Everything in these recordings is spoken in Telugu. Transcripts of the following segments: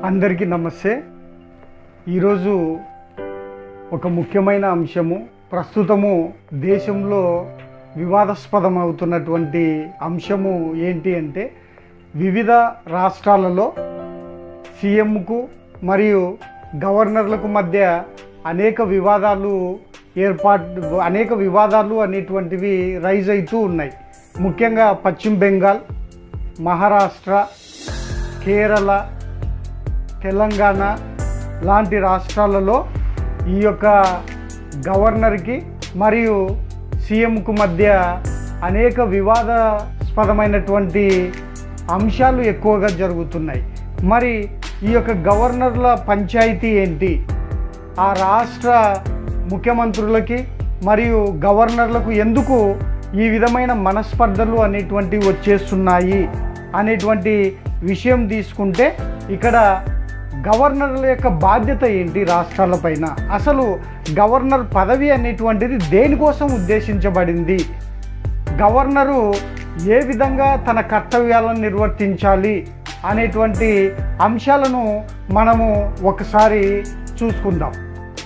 అందరికీ నమస్తే ఈరోజు ఒక ముఖ్యమైన అంశము ప్రస్తుతము దేశంలో వివాదాస్పదం అవుతున్నటువంటి అంశము ఏంటి అంటే వివిధ రాష్ట్రాలలో సీఎంకు మరియు గవర్నర్లకు మధ్య అనేక వివాదాలు ఏర్పాటు అనేక వివాదాలు అనేటువంటివి రైజ్ అవుతూ ఉన్నాయి ముఖ్యంగా పశ్చిమ బెంగాల్ మహారాష్ట్ర కేరళ తెలంగాణ లాంటి రాష్ట్రాలలో ఈ యొక్క గవర్నర్కి మరియు సీఎంకు మధ్య అనేక వివాదాస్పదమైనటువంటి అంశాలు ఎక్కువగా జరుగుతున్నాయి మరి ఈ యొక్క గవర్నర్ల పంచాయతీ ఏంటి ఆ రాష్ట్ర ముఖ్యమంత్రులకి మరియు గవర్నర్లకు ఎందుకు ఈ విధమైన మనస్పర్ధలు అనేటువంటివి వచ్చేస్తున్నాయి అనేటువంటి విషయం తీసుకుంటే ఇక్కడ గవర్నర్ల యొక్క బాధ్యత ఏంటి రాష్ట్రాలపైన అసలు గవర్నర్ పదవి అనేటువంటిది దేనికోసం ఉద్దేశించబడింది గవర్నరు ఏ విధంగా తన కర్తవ్యాలను నిర్వర్తించాలి అనేటువంటి అంశాలను మనము ఒకసారి చూసుకుందాం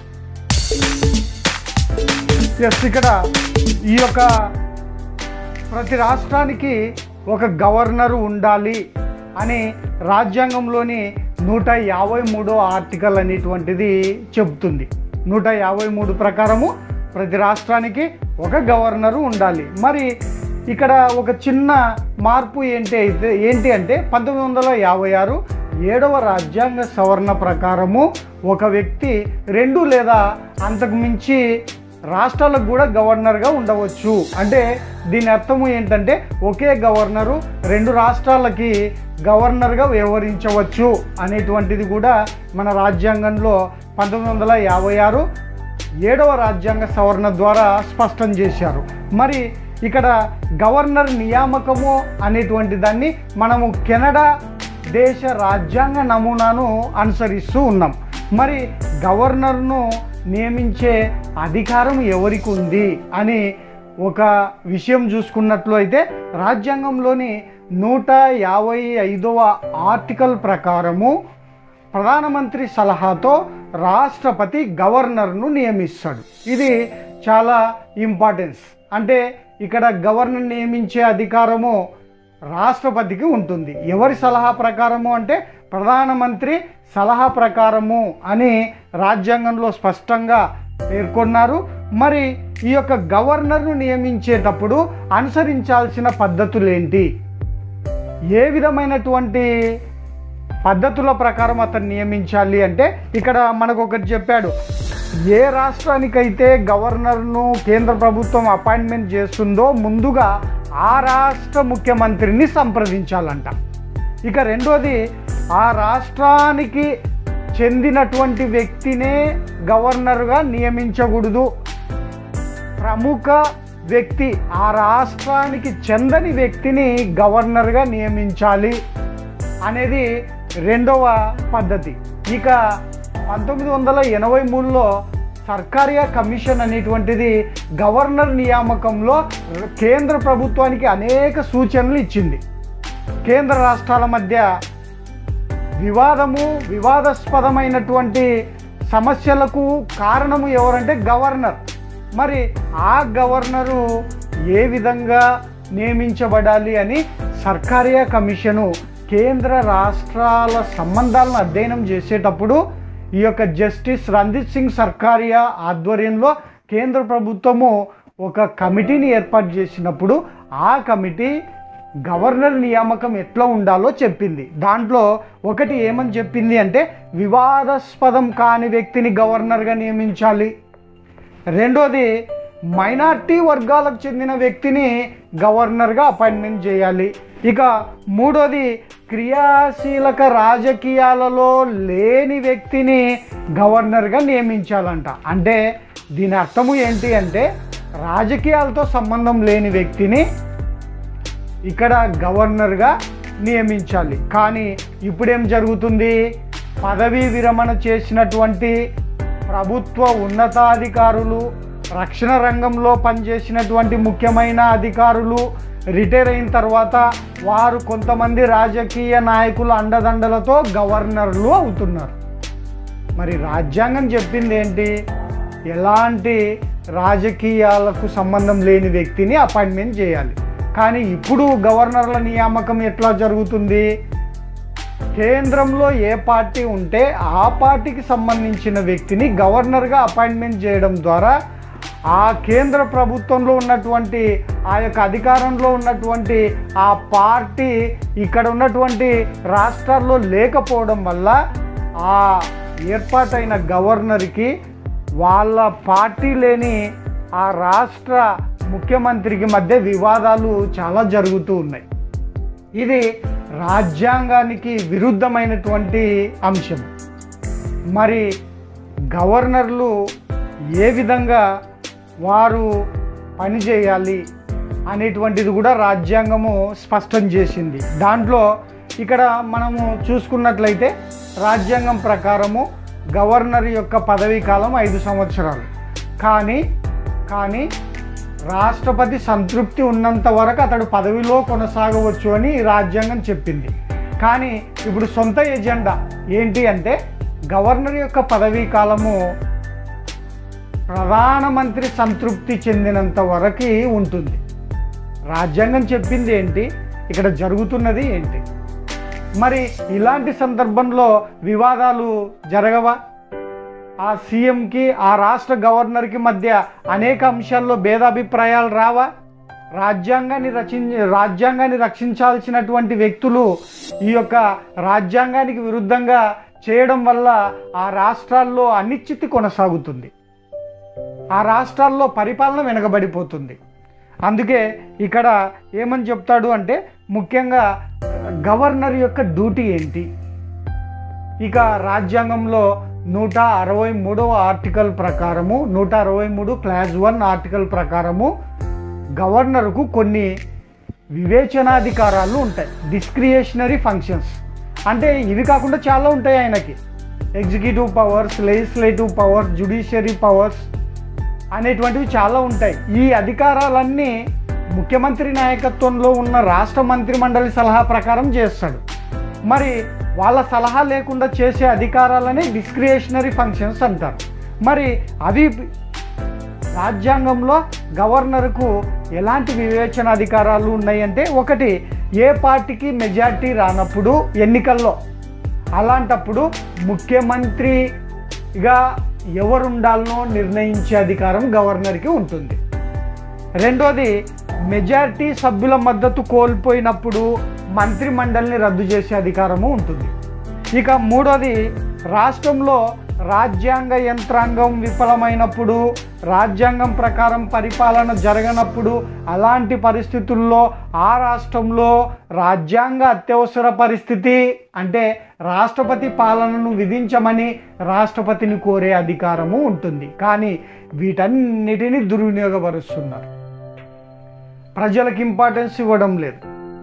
ఎస్ ఇక్కడ ఈ యొక్క ప్రతి రాష్ట్రానికి ఒక గవర్నరు ఉండాలి అని రాజ్యాంగంలోని నూట యాభై మూడో ఆర్టికల్ అనేటువంటిది చెబుతుంది నూట యాభై మూడు ప్రకారము ప్రతి రాష్ట్రానికి ఒక గవర్నరు ఉండాలి మరి ఇక్కడ ఒక చిన్న మార్పు ఏంటి అయితే ఏంటి అంటే పంతొమ్మిది వందల యాభై ఆరు ఏడవ రాజ్యాంగ సవరణ ప్రకారము ఒక వ్యక్తి రెండు లేదా అంతకు మించి రాష్ట్రాలకు కూడా గవర్నర్గా ఉండవచ్చు అంటే దీని అర్థము ఏంటంటే ఒకే గవర్నరు రెండు రాష్ట్రాలకి గవర్నర్గా వ్యవహరించవచ్చు అనేటువంటిది కూడా మన రాజ్యాంగంలో పంతొమ్మిది వందల యాభై ఆరు ఏడవ రాజ్యాంగ సవరణ ద్వారా స్పష్టం చేశారు మరి ఇక్కడ గవర్నర్ నియామకము అనేటువంటి దాన్ని మనము కెనడా దేశ రాజ్యాంగ నమూనాను అనుసరిస్తూ ఉన్నాం మరి గవర్నర్ను నియమించే అధికారం ఎవరికి ఉంది అని ఒక విషయం చూసుకున్నట్లు అయితే రాజ్యాంగంలోని నూట యాభై ఐదవ ఆర్టికల్ ప్రకారము ప్రధానమంత్రి సలహాతో రాష్ట్రపతి గవర్నర్ను నియమిస్తాడు ఇది చాలా ఇంపార్టెన్స్ అంటే ఇక్కడ గవర్నర్ నియమించే అధికారము రాష్ట్రపతికి ఉంటుంది ఎవరి సలహా ప్రకారము అంటే ప్రధానమంత్రి సలహా ప్రకారము అని రాజ్యాంగంలో స్పష్టంగా పేర్కొన్నారు మరి ఈ యొక్క గవర్నర్ను నియమించేటప్పుడు అనుసరించాల్సిన పద్ధతులు ఏంటి ఏ విధమైనటువంటి పద్ధతుల ప్రకారం అతను నియమించాలి అంటే ఇక్కడ మనకు ఒకటి చెప్పాడు ఏ రాష్ట్రానికైతే గవర్నర్ను కేంద్ర ప్రభుత్వం అపాయింట్మెంట్ చేస్తుందో ముందుగా ఆ రాష్ట్ర ముఖ్యమంత్రిని సంప్రదించాలంట ఇక రెండోది ఆ రాష్ట్రానికి చెందినటువంటి వ్యక్తినే గవర్నర్గా నియమించకూడదు ప్రముఖ వ్యక్తి ఆ రాష్ట్రానికి చెందని వ్యక్తిని గవర్నర్గా నియమించాలి అనేది రెండవ పద్ధతి ఇక పంతొమ్మిది వందల ఎనభై మూడులో సర్కారియా కమిషన్ అనేటువంటిది గవర్నర్ నియామకంలో కేంద్ర ప్రభుత్వానికి అనేక సూచనలు ఇచ్చింది కేంద్ర రాష్ట్రాల మధ్య వివాదము వివాదాస్పదమైనటువంటి సమస్యలకు కారణము ఎవరంటే గవర్నర్ మరి ఆ గవర్నరు ఏ విధంగా నియమించబడాలి అని సర్కారియా కమిషను కేంద్ర రాష్ట్రాల సంబంధాలను అధ్యయనం చేసేటప్పుడు ఈ యొక్క జస్టిస్ రంజిత్ సింగ్ సర్కారియా ఆధ్వర్యంలో కేంద్ర ప్రభుత్వము ఒక కమిటీని ఏర్పాటు చేసినప్పుడు ఆ కమిటీ గవర్నర్ నియామకం ఎట్లా ఉండాలో చెప్పింది దాంట్లో ఒకటి ఏమని చెప్పింది అంటే వివాదాస్పదం కాని వ్యక్తిని గవర్నర్గా నియమించాలి రెండోది మైనార్టీ వర్గాలకు చెందిన వ్యక్తిని గవర్నర్గా అపాయింట్మెంట్ చేయాలి ఇక మూడోది క్రియాశీలక రాజకీయాలలో లేని వ్యక్తిని గవర్నర్గా నియమించాలంట అంటే దీని అర్థము ఏంటి అంటే రాజకీయాలతో సంబంధం లేని వ్యక్తిని ఇక్కడ గవర్నర్గా నియమించాలి కానీ ఇప్పుడేం జరుగుతుంది పదవీ విరమణ చేసినటువంటి ప్రభుత్వ ఉన్నతాధికారులు రక్షణ రంగంలో పనిచేసినటువంటి ముఖ్యమైన అధికారులు రిటైర్ అయిన తర్వాత వారు కొంతమంది రాజకీయ నాయకుల అండదండలతో గవర్నర్లు అవుతున్నారు మరి రాజ్యాంగం చెప్పింది ఏంటి ఎలాంటి రాజకీయాలకు సంబంధం లేని వ్యక్తిని అపాయింట్మెంట్ చేయాలి కానీ ఇప్పుడు గవర్నర్ల నియామకం ఎట్లా జరుగుతుంది కేంద్రంలో ఏ పార్టీ ఉంటే ఆ పార్టీకి సంబంధించిన వ్యక్తిని గవర్నర్గా అపాయింట్మెంట్ చేయడం ద్వారా ఆ కేంద్ర ప్రభుత్వంలో ఉన్నటువంటి ఆ యొక్క అధికారంలో ఉన్నటువంటి ఆ పార్టీ ఇక్కడ ఉన్నటువంటి రాష్ట్రాల్లో లేకపోవడం వల్ల ఆ ఏర్పాటైన గవర్నర్కి వాళ్ళ పార్టీ లేని ఆ రాష్ట్ర ముఖ్యమంత్రికి మధ్య వివాదాలు చాలా జరుగుతూ ఉన్నాయి ఇది రాజ్యాంగానికి విరుద్ధమైనటువంటి అంశం మరి గవర్నర్లు ఏ విధంగా వారు పనిచేయాలి అనేటువంటిది కూడా రాజ్యాంగము స్పష్టం చేసింది దాంట్లో ఇక్కడ మనము చూసుకున్నట్లయితే రాజ్యాంగం ప్రకారము గవర్నర్ యొక్క పదవీ కాలం ఐదు సంవత్సరాలు కానీ కానీ రాష్ట్రపతి సంతృప్తి ఉన్నంత వరకు అతడు పదవిలో కొనసాగవచ్చు అని ఈ రాజ్యాంగం చెప్పింది కానీ ఇప్పుడు సొంత ఎజెండా ఏంటి అంటే గవర్నర్ యొక్క పదవీ కాలము ప్రధానమంత్రి సంతృప్తి చెందినంత వరకు ఉంటుంది రాజ్యాంగం చెప్పింది ఏంటి ఇక్కడ జరుగుతున్నది ఏంటి మరి ఇలాంటి సందర్భంలో వివాదాలు జరగవా ఆ సీఎంకి ఆ రాష్ట్ర గవర్నర్కి మధ్య అనేక అంశాల్లో భేదాభిప్రాయాలు రావా రాజ్యాంగాన్ని రచించ రాజ్యాంగాన్ని రక్షించాల్సినటువంటి వ్యక్తులు ఈ యొక్క రాజ్యాంగానికి విరుద్ధంగా చేయడం వల్ల ఆ రాష్ట్రాల్లో అనిశ్చితి కొనసాగుతుంది ఆ రాష్ట్రాల్లో పరిపాలన వెనకబడిపోతుంది అందుకే ఇక్కడ ఏమని చెప్తాడు అంటే ముఖ్యంగా గవర్నర్ యొక్క డ్యూటీ ఏంటి ఇక రాజ్యాంగంలో నూట అరవై మూడవ ఆర్టికల్ ప్రకారము నూట అరవై మూడు క్లాస్ వన్ ఆర్టికల్ ప్రకారము గవర్నర్కు కొన్ని వివేచనాధికారాలు ఉంటాయి డిస్క్రియేషనరీ ఫంక్షన్స్ అంటే ఇవి కాకుండా చాలా ఉంటాయి ఆయనకి executive powers legislative powers judiciary powers అనేటువంటివి చాలా ఉంటాయి ఈ అధికారాలన్నీ ముఖ్యమంత్రి నాయకత్వంలో ఉన్న రాష్ట్ర మంత్రి మండలి సలహా ప్రకారం చేస్తాడు మరి వాళ్ళ సలహా లేకుండా చేసే అధికారాలని డిస్క్రియేషనరీ ఫంక్షన్స్ అంటారు మరి అవి రాజ్యాంగంలో గవర్నర్కు ఎలాంటి వివేచన అధికారాలు ఉన్నాయంటే ఒకటి ఏ పార్టీకి మెజార్టీ రానప్పుడు ఎన్నికల్లో అలాంటప్పుడు ముఖ్యమంత్రిగా ఎవరుండాలనో నిర్ణయించే అధికారం గవర్నర్కి ఉంటుంది రెండోది మెజారిటీ సభ్యుల మద్దతు కోల్పోయినప్పుడు మంత్రి మండలిని రద్దు చేసే అధికారము ఉంటుంది ఇక మూడోది రాష్ట్రంలో రాజ్యాంగ యంత్రాంగం విఫలమైనప్పుడు రాజ్యాంగం ప్రకారం పరిపాలన జరగనప్పుడు అలాంటి పరిస్థితుల్లో ఆ రాష్ట్రంలో రాజ్యాంగ అత్యవసర పరిస్థితి అంటే రాష్ట్రపతి పాలనను విధించమని రాష్ట్రపతిని కోరే అధికారము ఉంటుంది కానీ వీటన్నిటిని దుర్వినియోగపరుస్తున్నారు ప్రజలకు ఇంపార్టెన్స్ ఇవ్వడం లేదు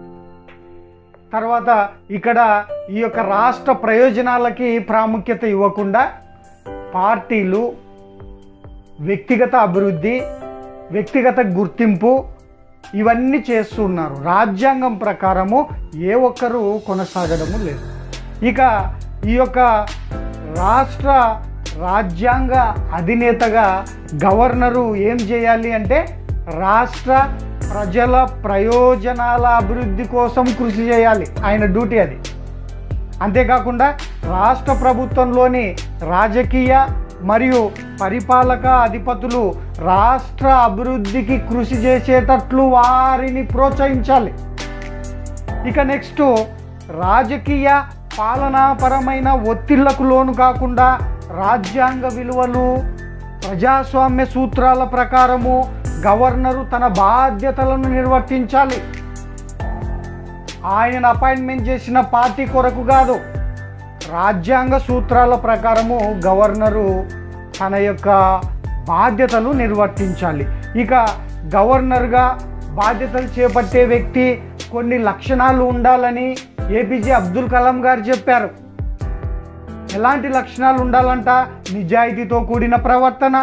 తర్వాత ఇక్కడ ఈ యొక్క రాష్ట్ర ప్రయోజనాలకి ప్రాముఖ్యత ఇవ్వకుండా పార్టీలు వ్యక్తిగత అభివృద్ధి వ్యక్తిగత గుర్తింపు ఇవన్నీ చేస్తున్నారు రాజ్యాంగం ప్రకారము ఏ ఒక్కరూ కొనసాగడము లేదు ఇక ఈ యొక్క రాష్ట్ర రాజ్యాంగ అధినేతగా గవర్నరు ఏం చేయాలి అంటే రాష్ట్ర ప్రజల ప్రయోజనాల అభివృద్ధి కోసం కృషి చేయాలి ఆయన డ్యూటీ అది అంతేకాకుండా రాష్ట్ర ప్రభుత్వంలోని రాజకీయ మరియు పరిపాలక అధిపతులు రాష్ట్ర అభివృద్ధికి కృషి చేసేటట్లు వారిని ప్రోత్సహించాలి ఇక నెక్స్ట్ రాజకీయ పాలనాపరమైన ఒత్తిళ్లకు లోను కాకుండా రాజ్యాంగ విలువలు ప్రజాస్వామ్య సూత్రాల ప్రకారము గవర్నరు తన బాధ్యతలను నిర్వర్తించాలి ఆయన అపాయింట్మెంట్ చేసిన పార్టీ కొరకు కాదు రాజ్యాంగ సూత్రాల ప్రకారము గవర్నరు తన యొక్క బాధ్యతలు నిర్వర్తించాలి ఇక గవర్నర్గా బాధ్యతలు చేపట్టే వ్యక్తి కొన్ని లక్షణాలు ఉండాలని ఏపీజే అబ్దుల్ కలాం గారు చెప్పారు ఎలాంటి లక్షణాలు ఉండాలంట నిజాయితీతో కూడిన ప్రవర్తన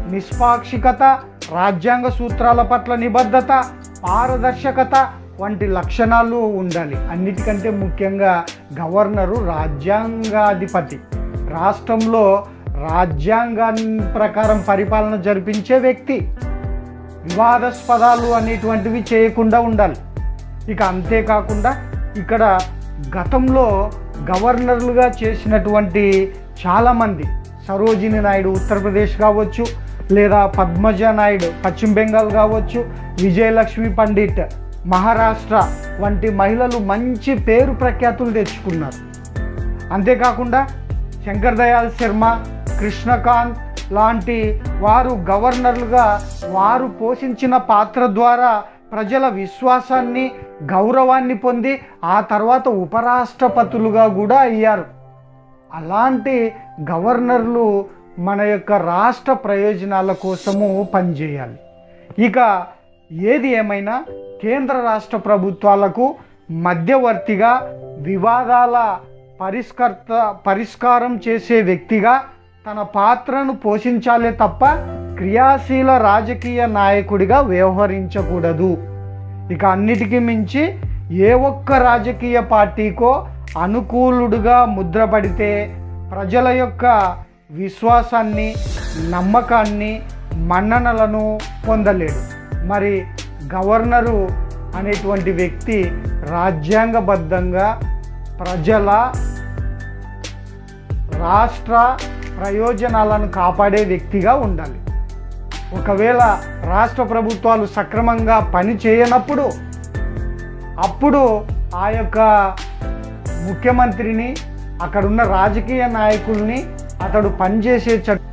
నిష్పాక్షికత రాజ్యాంగ సూత్రాల పట్ల నిబద్ధత పారదర్శకత వంటి లక్షణాలు ఉండాలి అన్నిటికంటే ముఖ్యంగా గవర్నరు రాజ్యాంగాధిపతి రాష్ట్రంలో రాజ్యాంగాన్ని ప్రకారం పరిపాలన జరిపించే వ్యక్తి వివాదాస్పదాలు అనేటువంటివి చేయకుండా ఉండాలి ఇక అంతేకాకుండా ఇక్కడ గతంలో గవర్నర్లుగా చేసినటువంటి చాలామంది సరోజిని నాయుడు ఉత్తరప్రదేశ్ కావచ్చు లేదా పద్మజ నాయుడు పశ్చిమ బెంగాల్ కావచ్చు విజయలక్ష్మి పండిట్ మహారాష్ట్ర వంటి మహిళలు మంచి పేరు ప్రఖ్యాతులు తెచ్చుకున్నారు అంతేకాకుండా శంకర్ దయాల్ శర్మ కృష్ణకాంత్ లాంటి వారు గవర్నర్లుగా వారు పోషించిన పాత్ర ద్వారా ప్రజల విశ్వాసాన్ని గౌరవాన్ని పొంది ఆ తర్వాత ఉపరాష్ట్రపతులుగా కూడా అయ్యారు అలాంటి గవర్నర్లు మన యొక్క రాష్ట్ర ప్రయోజనాల కోసము పనిచేయాలి ఇక ఏది ఏమైనా కేంద్ర రాష్ట్ర ప్రభుత్వాలకు మధ్యవర్తిగా వివాదాల పరిష్కర్త పరిష్కారం చేసే వ్యక్తిగా తన పాత్రను పోషించాలే తప్ప క్రియాశీల రాజకీయ నాయకుడిగా వ్యవహరించకూడదు ఇక అన్నిటికీ మించి ఏ ఒక్క రాజకీయ పార్టీకో అనుకూలుడుగా ముద్రపడితే ప్రజల యొక్క విశ్వాసాన్ని నమ్మకాన్ని మన్ననలను పొందలేడు మరి గవర్నరు అనేటువంటి వ్యక్తి రాజ్యాంగబద్ధంగా ప్రజల రాష్ట్ర ప్రయోజనాలను కాపాడే వ్యక్తిగా ఉండాలి ఒకవేళ రాష్ట్ర ప్రభుత్వాలు సక్రమంగా పని చేయనప్పుడు అప్పుడు ఆ యొక్క ముఖ్యమంత్రిని అక్కడున్న రాజకీయ నాయకుల్ని అతడు పనిచేసే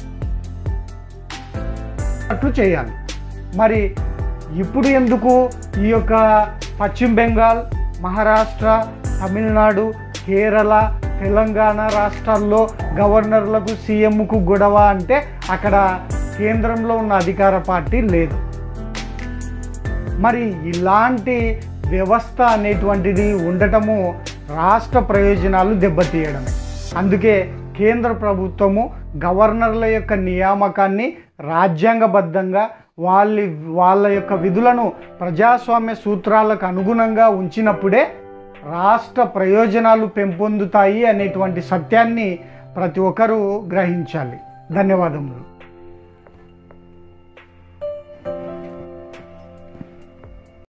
చట్లు చేయాలి మరి ఇప్పుడు ఎందుకు ఈ యొక్క పశ్చిమ బెంగాల్ మహారాష్ట్ర తమిళనాడు కేరళ తెలంగాణ రాష్ట్రాల్లో గవర్నర్లకు సీఎంకు గొడవ అంటే అక్కడ కేంద్రంలో ఉన్న అధికార పార్టీ లేదు మరి ఇలాంటి వ్యవస్థ అనేటువంటిది ఉండటము రాష్ట్ర ప్రయోజనాలు దెబ్బతీయడమే అందుకే కేంద్ర ప్రభుత్వము గవర్నర్ల యొక్క నియామకాన్ని రాజ్యాంగబద్ధంగా వాళ్ళ వాళ్ళ యొక్క విధులను ప్రజాస్వామ్య సూత్రాలకు అనుగుణంగా ఉంచినప్పుడే రాష్ట్ర ప్రయోజనాలు పెంపొందుతాయి అనేటువంటి సత్యాన్ని ప్రతి ఒక్కరూ గ్రహించాలి ధన్యవాదములు